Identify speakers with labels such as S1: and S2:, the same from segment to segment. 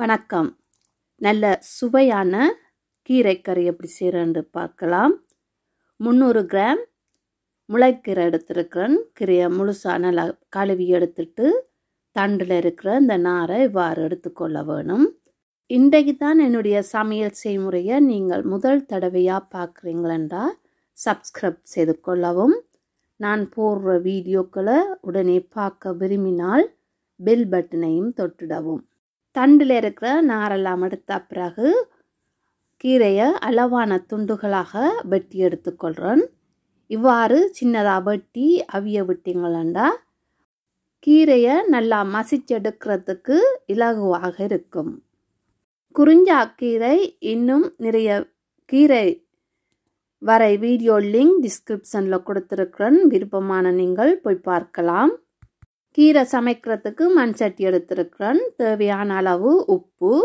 S1: வணக்கம் நல்ல சுவையான கீரைக்கறி எப்படி செய்கிறேன்னு பார்க்கலாம் முந்நூறு கிராம் முளைக்கீரை எடுத்துருக்கிறேன் கீரையை முழுசாக நல்லா கழுவி எடுத்துட்டு தண்டில் இருக்கிற இந்த நாரை இவ்வாறு எடுத்துக்கொள்ள வேணும் இன்றைக்கு தான் என்னுடைய சமையல் செய்முறையை நீங்கள் முதல் தடவையாக பார்க்குறீங்களா சப்ஸ்கிரைப் செய்து கொள்ளவும் நான் போடுற வீடியோக்களை உடனே பார்க்க விரும்பினால் பெல் பட்டனையும் தொட்டுடவும் தண்டில் இருக்கிற நாரெல்லாம் எடுத்த பிறகு கீரையை அளவான துண்டுகளாக வெட்டி எடுத்துக்கொள்கிறேன் இவ்வாறு சின்னதாக வெட்டி அவிய விட்டீங்களா கீரையை நல்லா மசிச்செடுக்கிறதுக்கு இலகுவாக இருக்கும் குறிஞ்சா கீரை இன்னும் நிறைய கீரை வரை வீடியோ லிங்க் டிஸ்கிரிப்ஷனில் கொடுத்துருக்குறேன் விருப்பமான நீங்கள் போய் பார்க்கலாம் கீரை சமைக்கிறதுக்கு மண் சட்டி எடுத்திருக்கிறேன் தேவையான அளவு உப்பு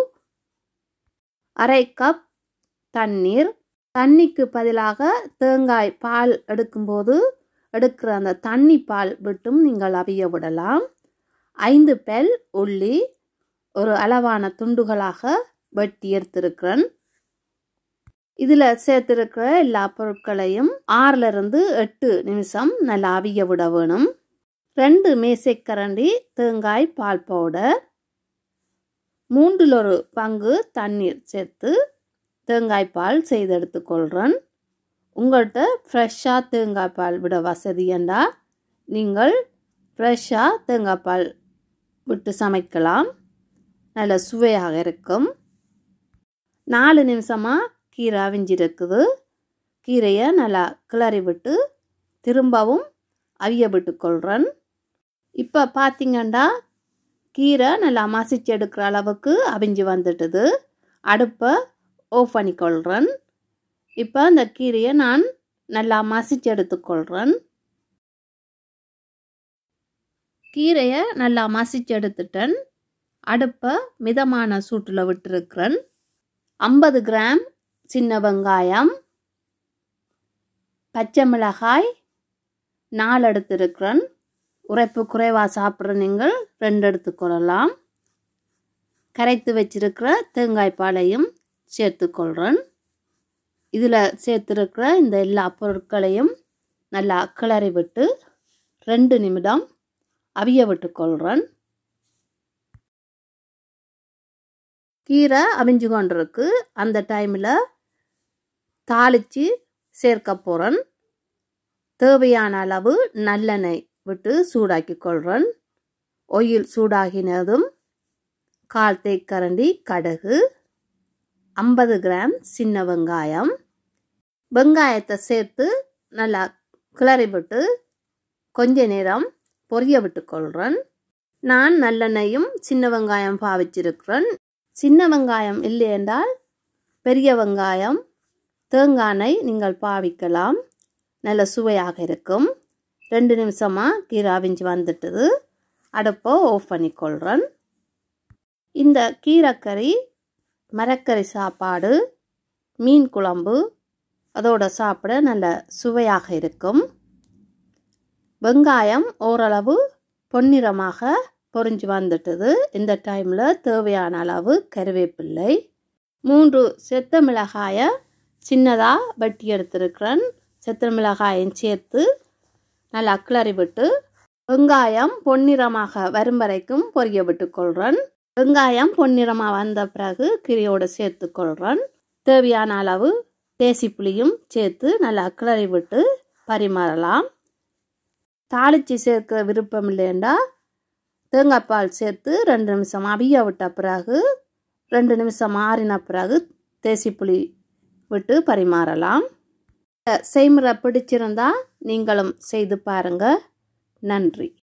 S1: அரை கப் தண்ணீர் தண்ணிக்கு பதிலாக தேங்காய் பால் எடுக்கும்போது எடுக்கிற அந்த தண்ணி பால் விட்டும் நீங்கள் அவிய விடலாம் ஐந்து பெல் உள்ளி ஒரு அளவான துண்டுகளாக வெட்டி எடுத்திருக்கிறேன் இதில் சேர்த்துருக்கிற எல்லா பொருட்களையும் ஆறிலிருந்து எட்டு நிமிஷம் நல்லா அவிய விட வேணும் ரெண்டு மேசைக்கரண்டி தேங்காய் பால் பவுடர் மூன்றில் ஒரு பங்கு தண்ணீர் சேர்த்து தேங்காய் பால் செய்து எடுத்துக்கொள்கிறேன் உங்கள்கிட்ட ஃப்ரெஷ்ஷாக தேங்காய் பால் விட வசதி என்றால் நீங்கள் ஃப்ரெஷ்ஷாக தேங்காய் பால் விட்டு சமைக்கலாம் நல்ல சுவையாக இருக்கும் நாலு நிமிஷமாக கீரை அவிஞ்சிருக்குது கீரையை நல்லா கிளறி விட்டு திரும்பவும் அவிய விட்டுக்கொள்கிறேன் இப்போ பார்த்திங்கன்னா கீரை நல்லா மசிச்சு எடுக்கிற அளவுக்கு அவிஞ்சு வந்துட்டுது அடுப்பை ஆஃப் பண்ணிக்கொள்கிறேன் இப்போ அந்த கீரையை நான் நல்லா மசிச்சு எடுத்துக்கொள்கிறேன் கீரையை நல்லா மசிச்சு எடுத்துட்டேன் அடுப்பை மிதமான சூட்டில் விட்டுருக்கிறேன் ஐம்பது கிராம் சின்ன வெங்காயம் பச்சை மிளகாய் நாலு எடுத்துருக்கிறேன் உரைப்பு குறைவாக சாப்பிட்ற நீங்கள் ரெண்டு எடுத்துக்கொள்ளலாம் கரைத்து வச்சிருக்கிற தேங்காய் பாலையும் சேர்த்துக்கொள்கிறேன் இதில் சேர்த்துருக்கிற இந்த எல்லா பொருட்களையும் நல்லா கிளறி விட்டு ரெண்டு நிமிடம் அவிய விட்டுக்கொள்கிறேன் கீரை அவிஞ்சு கொண்டிருக்கு அந்த டைமில் தாளித்து சேர்க்க போகிறேன் தேவையான அளவு நல்லெண்ணெய் விட்டு சூடாக்கி கொள்கிறேன் ஒயில் சூடாகினதும் கால் தேக்கரண்டி கடுகு ஐம்பது கிராம் சின்ன வெங்காயம் வெங்காயத்தை சேர்த்து நல்லா கிளறி விட்டு கொஞ்ச நேரம் பொரிய விட்டுக்கொள்கிறேன் நான் நல்லெண்ணெயும் சின்ன வெங்காயம் பாவிச்சிருக்கிறேன் சின்ன வெங்காயம் இல்லை என்றால் பெரிய வெங்காயம் தேங்காய் நீங்கள் பாவிக்கலாம் நல்ல சுவையாக இருக்கும் ரெண்டு நிமிஷமாக கீரை அவிஞ்சு வந்துட்டுது அடுப்பை ஆஃப் பண்ணிக்கொள்கிறேன் இந்த கீரைக்கறி மரக்கறி சாப்பாடு மீன் குழம்பு அதோட சாப்பிட நல்ல சுவையாக இருக்கும் வெங்காயம் ஓரளவு பொன்னிறமாக பொறிஞ்சு வந்துட்டுது இந்த டைமில் தேவையான அளவு கருவேப்பிள்ளை மூன்று செத்த மிளகாயை சின்னதாக வெட்டி எடுத்துருக்கிறேன் செத்த மிளகாயும் சேர்த்து நல்லா கிளறி விட்டு வெங்காயம் பொன்னிறமாக வரும் வரைக்கும் பொரிய விட்டுக்கொள்கிறேன் வெங்காயம் பொன்னிறமாக வந்த பிறகு கீரையோடு சேர்த்து கொள்கிறேன் தேவையான அளவு தேசி புளியும் சேர்த்து நல்லா கிளறி விட்டு பரிமாறலாம் தாளித்து சேர்க்க விருப்பம் இல்லைண்டா தேங்காய் பால் சேர்த்து ரெண்டு நிமிஷம் அவிய விட்ட பிறகு ரெண்டு நிமிஷம் மாறின பிறகு தேசி புளி விட்டு பரிமாறலாம் செய்முறை பிடிச்சிருந்தா நீங்களும் செய்து பாருங்கள் நன்றி